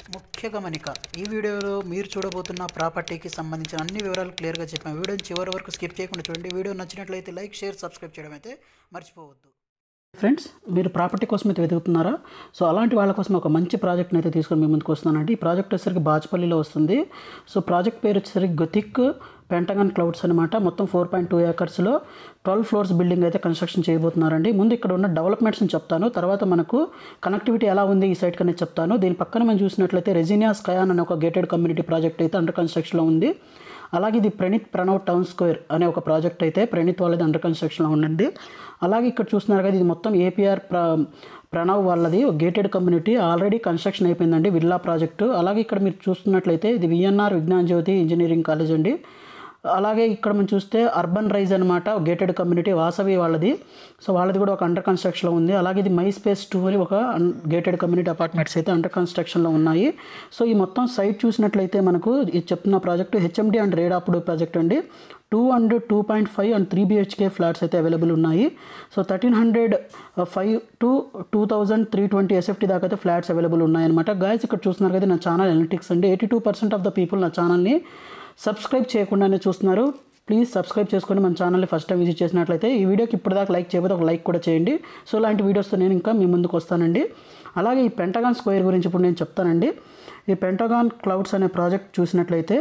ముఖ్య గమనిక ఈ వీడియోలో మీరు చూడబోతున్న ప్రాపర్టీకి సంబంధించిన అన్ని వివరాలు క్లియర్గా చెప్పాము వీడియోని చివరి వరకు స్కిప్ చేయకుండా చూడండి వీడియో నచ్చినట్లయితే లైక్ షేర్ సబ్స్క్రైబ్ చేయడం అయితే మర్చిపోవద్దు ఫ్రెండ్స్ మీరు ప్రాపర్టీ కోసం అయితే వెతుకుతున్నారా సో అలాంటి వాళ్ళ కోసం ఒక మంచి ప్రాజెక్ట్ని అయితే తీసుకొని మీ ముందుకు వస్తున్నానండి ఈ ప్రాజెక్ట్ వచ్చేసరికి బాజ్పల్లిలో వస్తుంది సో ప్రాజెక్ట్ పేరు వచ్చేసరికి గొతిక్ పెంటగన్ క్లౌడ్స్ అనమాట మొత్తం ఫోర్ పాయింట్ టూ ఏకర్స్లో ట్వెల్వ్ ఫ్లోర్స్ బిల్డింగ్ అయితే కన్స్ట్రక్షన్ చేయబోతున్నారండి ముందు ఇక్కడ ఉన్న డెవలప్మెంట్స్ని చెప్తాను తర్వాత మనకు కనెక్టివిటీ ఎలా ఉంది ఈ సైట్ కనే చెప్తాను దీని పక్కన మనం చూసినట్లయితే రెజినియా స్కయాన్ అనే ఒక గేటెడ్ కమ్యూనిటీ ప్రాజెక్ట్ అయితే అండర్ కన్స్ట్రక్షన్లో ఉంది అలాగే ఇది ప్రణీత్ ప్రణవ్ టౌన్ స్క్వేర్ అనే ఒక ప్రాజెక్ట్ అయితే ప్రణీత్ వాళ్ళది అండర్ కన్స్ట్రక్షన్లో ఉండండి అలాగే ఇక్కడ చూస్తున్నారు కదా ఇది మొత్తం ఏపీఆర్ ప్ర ప్రణవ్ వాళ్ళది ఒక గేటెడ్ కమ్యూనిటీ ఆల్రెడీ కన్స్ట్రక్షన్ అయిపోయిందండి విల్లా ప్రాజెక్టు అలాగే ఇక్కడ మీరు చూస్తున్నట్లయితే ఇది VNR Vignan Jyothi engineering college అండి అలాగే ఇక్కడ మనం చూస్తే అర్బన్ రైజ్ అనమాట గేటెడ్ కమ్యూనిటీ వాసవి వాళ్ళది సో వాళ్ళది కూడా ఒక అండర్ కన్స్ట్రక్షన్లో ఉంది అలాగే ఇది మై స్పేస్ టూ అని ఒక గేటెడ్ కమ్యూనిటీ అపార్ట్మెంట్స్ అయితే అండర్ కన్స్ట్రక్షన్లో ఉన్నాయి సో ఈ మొత్తం సైట్ చూసినట్లయితే మనకు ఇది చెప్తున్న project HMD and RERA approved project అండి two and two point five and three BHK flats అయితే అవైలబుల్ ఉన్నాయి so thirteen hundred five to two thousand three twenty SFT దాకా అయితే ఫ్లాట్స్ అవైలబుల్ ఉన్నాయన్నమాట గాయస్ ఇక్కడ చూస్తున్నారు కదా నా ఛానల్ ఎనలిటిక్స్ అండి eighty two percent of the people నా ఛానల్ని సబ్స్క్రైబ్ చేయకుండానే చూస్తున్నారు ప్లీజ్ సబ్స్క్రైబ్ చేసుకొని మన ఛానల్ని ఫస్ట్ టైం విజిట్ చేసినట్లయితే ఈ వీడియోకి ఇప్పటిదాకా లైక్ చేయకపోతే ఒక లైక్ కూడా చేయండి సో ఇలాంటి వీడియోస్తో నేను ఇంకా మీ ముందుకు వస్తానండి అలాగే ఈ పెంటగాన్ స్క్వేర్ గురించి ఇప్పుడు నేను చెప్తానండి ఈ పెంటగాన్ క్లౌడ్స్ అనే ప్రాజెక్ట్ చూసినట్లయితే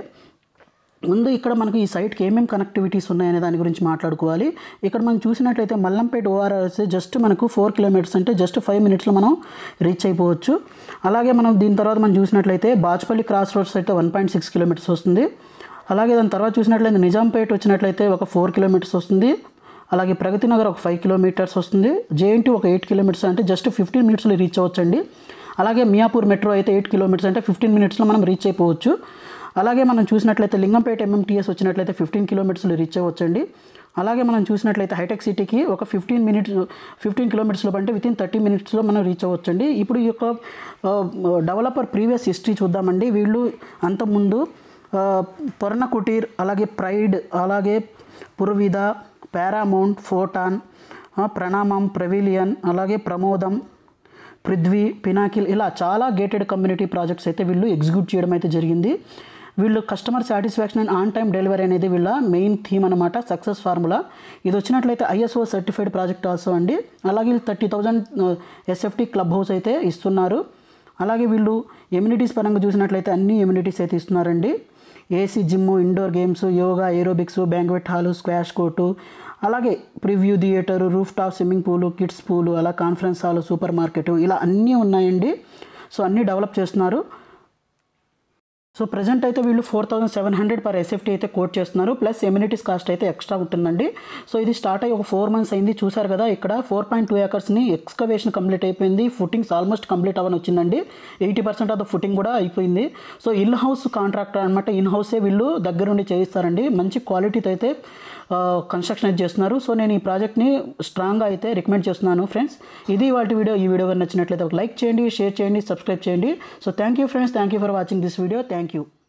ముందు ఇక్కడ మనకు ఈ సైట్కి ఏమేమి కనెక్టివిటీస్ ఉన్నాయనే దాని గురించి మాట్లాడుకోవాలి ఇక్కడ మనం చూసినట్లయితే మల్లంపేట ఓఆర్ఆర్ఎస్ జస్ట్ మనకు ఫోర్ కిలోమీటర్స్ అంటే జస్ట్ ఫైవ్ మినిట్స్లో మనం రీచ్ అయిపోవచ్చు అలాగే మనం దీని తర్వాత మనం చూసినట్లయితే బాజ్పల్లి క్రాస్ రోడ్స్ అయితే వన్ పాయింట్ సిక్స్ కిలోమీటర్స్ వస్తుంది అలాగే దాని తర్వాత చూసినట్లయితే నిజాంపేట వచ్చినట్లయితే ఒక ఫోర్ కిలోమీటర్స్ వస్తుంది అలాగే ప్రగతి నగర్ ఒక ఫైవ్ కిలోమీటర్స్ వస్తుంది జేఎన్టీ ఒక ఎయిట్ కిలోమీటర్స్ అంటే జస్ట్ ఫిఫ్టీన్ మినిట్స్లో రీచ్ అవ్వచ్చండి అలాగే మియాపూర్ మెట్రో అయితే ఎయిట్ కిలోమీటర్స్ అంటే ఫిఫ్టీన్ మినిట్స్లో మనం రీచ్ అయిపోవచ్చు అలాగే మనం చూసినట్లయితే లింగంపేట ఎంఎంటీఎస్ వచ్చినట్లయితే ఫిఫ్టీన్ కిలోమీటర్స్లో రీచ్ అవ్వచ్చండి అలాగే మనం చూసినట్లయితే హైటెక్ సిటీకి ఒక ఫిఫ్టీన్ మినిట్స్ ఫిఫ్టీన్ కిలోమీటర్స్లో అంటే వితిన్ థర్టీ మినిట్స్లో మనం రీచ్ అవ్వచ్చండి ఇప్పుడు ఈ యొక్క డెవలపర్ ప్రీవియస్ హిస్టరీ చూద్దామండి వీళ్ళు అంతకుముందు పొరణ కుటీర్ అలాగే ప్రైడ్ అలాగే పురవిద పారామౌంట్ ఫోటాన్ ప్రణామం ప్రవిలియన్ అలాగే ప్రమోదం పృథ్వీ పినాకిల్ ఇలా చాలా గేటెడ్ కమ్యూనిటీ ప్రాజెక్ట్స్ అయితే వీళ్ళు ఎగ్జిక్యూట్ చేయడం అయితే జరిగింది వీళ్ళు customer satisfaction and on time delivery అనేది వీళ్ళ మెయిన్ థీమ్ అనమాట సక్సెస్ ఫార్ములా ఇది వచ్చినట్లయితే ఐఎస్ఓ సర్టిఫైడ్ ప్రాజెక్ట్ ఆల్సో అండి అలాగే వీళ్ళు thirty thousand SFT club house అయితే ఇస్తున్నారు అలాగే వీళ్ళు ఎమ్యూనిటీస్ పరంగా చూసినట్లయితే అన్ని ఎమ్యూనిటీస్ అయితే ఇస్తున్నారండి AC gym indoor games yoga aerobics banquet hall squash court అలాగే preview theatre roof top swimming pool kids pool అలా కాన్ఫరెన్స్ హాల్ సూపర్ మార్కెట్ ఇలా అన్నీ ఉన్నాయండి సో అన్నీ డెవలప్ చేస్తున్నారు సో ప్రజెంట్ అయితే వీళ్ళు four thousand seven hundred per SFT అయితే కోట్ చేస్తున్నారు ప్లస్ ఎమ్యూనిటీస్ కాస్ట్ అయితే ఎక్స్ట్రా ఉంటుందండి సో ఇది స్టార్ట్ అయ్యి ఒక ఫోర్ మంత్స్ అయింది చూసారు కదా ఇక్కడ ఫోర్ పాయింట్ టూ ఏకర్స్ని ఎక్స్కవేషన్ కంప్లీట్ అయిపోయింది ఫుటింగ్స్ ఆల్మోస్ట్ కంప్లీట్ అవ్వని వచ్చిందండి eighty percent of the footing కూడా అయిపోయింది సో ఇన్ హౌస్ కాంట్రాక్టర్ అనమాట ఇన్ హౌసే వీళ్ళు దగ్గరుండి చేయిస్తారండి మంచి క్వాలిటీతో అయితే కన్స్ట్రక్షన్ అయితే చేస్తున్నారు సో నేను ఈ ప్రాజెక్ట్ని స్ట్రాంగ్గా అయితే రికమెండ్ చేస్తున్నాను ఫ్రెండ్స్ ఇది వాటి వీడియో ఈ వీడియో నచ్చినట్లయితే ఒక లైక్ చేయండి షేర్ చేయండి సబ్స్క్రైబ్ చేయండి so thank you friends thank you for watching this video thank you